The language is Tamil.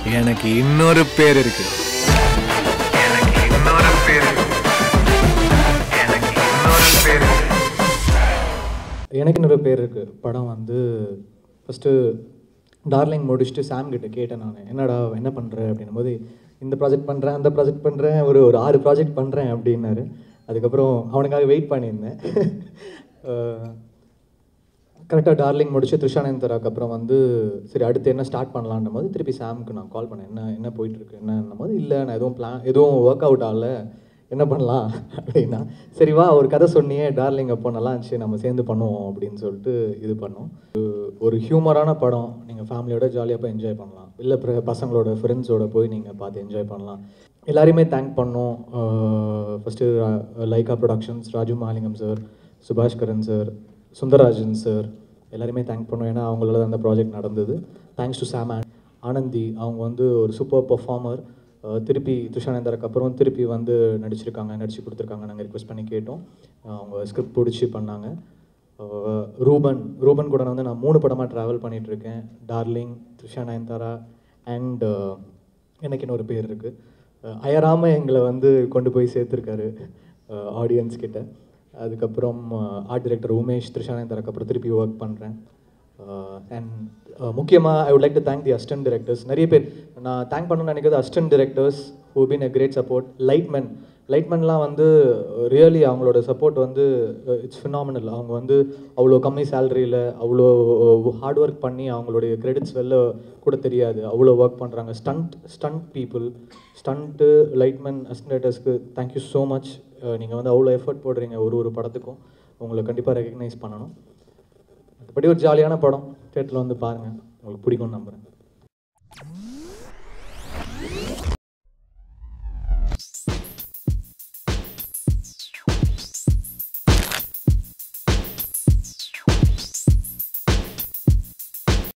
எனக்கு இன்னொரு பேர் இருக்கு எனக்கு இன்னொரு பேர் எனக்கு இன்னொரு பேர் எனக்கு இன்னொரு பேர் இருக்குது படம் வந்து ஃபஸ்ட்டு டார்லிங் முடிச்சுட்டு சாம் கிட்ட கேட்டேன் நான் என்னடா என்ன பண்ணுற அப்படின்னும் போது இந்த ப்ராஜெக்ட் பண்ணுறேன் அந்த ப்ராஜெக்ட் பண்ணுறேன் ஒரு ஒரு ஆறு ப்ராஜெக்ட் பண்ணுறேன் அப்படின்னாரு அதுக்கப்புறம் அவனுக்காக வெயிட் பண்ணியிருந்தேன் கரெக்டாக டார்லிங் முடிச்சு த்ரிஷானந்தராக்கு அப்புறம் வந்து சரி அடுத்து என்ன ஸ்டார்ட் பண்ணலான்னும் போது திருப்பி சாமுக்கு நான் கால் பண்ணேன் என்ன என்ன போயிட்டுருக்கு என்னன்னும் போது இல்லை நான் எதுவும் பிளான் எதுவும் ஒர்க் அவுட் ஆகல என்ன பண்ணலாம் அப்படின்னா சரி வா ஒரு கதை சொன்னியே டார்லிங் அப்போ நல்லா இருந்துச்சு நம்ம சேர்ந்து பண்ணுவோம் அப்படின்னு சொல்லிட்டு இது பண்ணோம் ஒரு- ஒரு ஹியூமரான படம் நீங்கள் ஃபேமிலியோட ஜாலியாக போய் என்ஜாய் பண்ணலாம் இல்லை பிற பசங்களோட ஃப்ரெண்ட்ஸோட போய் நீங்கள் பார்த்து என்ஜாய் பண்ணலாம் எல்லாரையுமே தேங்க் பண்ணோம் first Lyca productions Raju Mahalingam sir Subash Karan sir Sundararajan sir எல்லாருமே தேங்க் பண்ணோம் ஏன்னா அவங்களால தான் அந்த ப்ராஜெக்ட் நடந்தது தேங்க்ஸ் டு சாம் ஆனந்தி அவங்க வந்து ஒரு சூப்பர் பெர்ஃபார்மர் திருப்பி துஷானந்தருக்கு அப்புறம் திருப்பி வந்து நடிச்சிருக்காங்க நடிச்சு கொடுத்துருக்காங்க நாங்கள் ரிக்வெஸ்ட் பண்ணி கேட்டோம் அஹ் அவங்க ஸ்கிரிப்ட் பிடிச்சி பண்ணாங்க அஹ் ரூபன் ரூபன் கூட வந்து நான் மூணு படமாக ட்ராவல் பண்ணிகிட்ருக்கேன் டார்லிங் த்ரிஷா நயன்தாரா அண்ட் எனக்கு இன்னொரு பேர் இருக்குது அயராம எங்களை வந்து கொண்டு போய் சேர்த்துருக்காரு ஆடியன்ஸ் கிட்ட அதுக்கப்புறம் ஆர்ட் டைரக்டர் உமேஷ் த்ரிஷானந்தருக்கு அப்புறம் திருப்பி ஒர்க் பண்ணுறேன் அண்ட் முக்கியமாக I would like to thank the assistant directors நிறைய பேர் நான் தேங்க் பண்ணணும்னு நினைக்கிறது assistant directors who been a great support lightman லைட்மேன்லாம் வந்து ரியலி அவங்களோட சப்போர்ட் வந்து இட்ஸ் ஃபினாமினல் அவங்க வந்து அவ்வளோ கம்மி சேலரியில் அவ்வளோ ஹார்ட் ஒர்க் பண்ணி அவங்களுடைய கிரெடிட்ஸ் வெளில கூட தெரியாது அவ்வளோ ஒர்க் பண்ணுறாங்க stunt stunt people stunt lightman அசிஸ்டன்டர்ஸ்க்கு தேங்க்யூ ஸோ மச் நீங்கள் வந்து அவ்வளோ எஃபர்ட் போடுறீங்க ஒரு ஒரு படத்துக்கும் உங்களை கண்டிப்பாக ரெகக்னைஸ் பண்ணணும் மற்றபடி ஒரு ஜாலியான படம் தேட்டரில் வந்து பாருங்கள் உங்களுக்கு பிடிக்கும்னு நம்புகிறேன்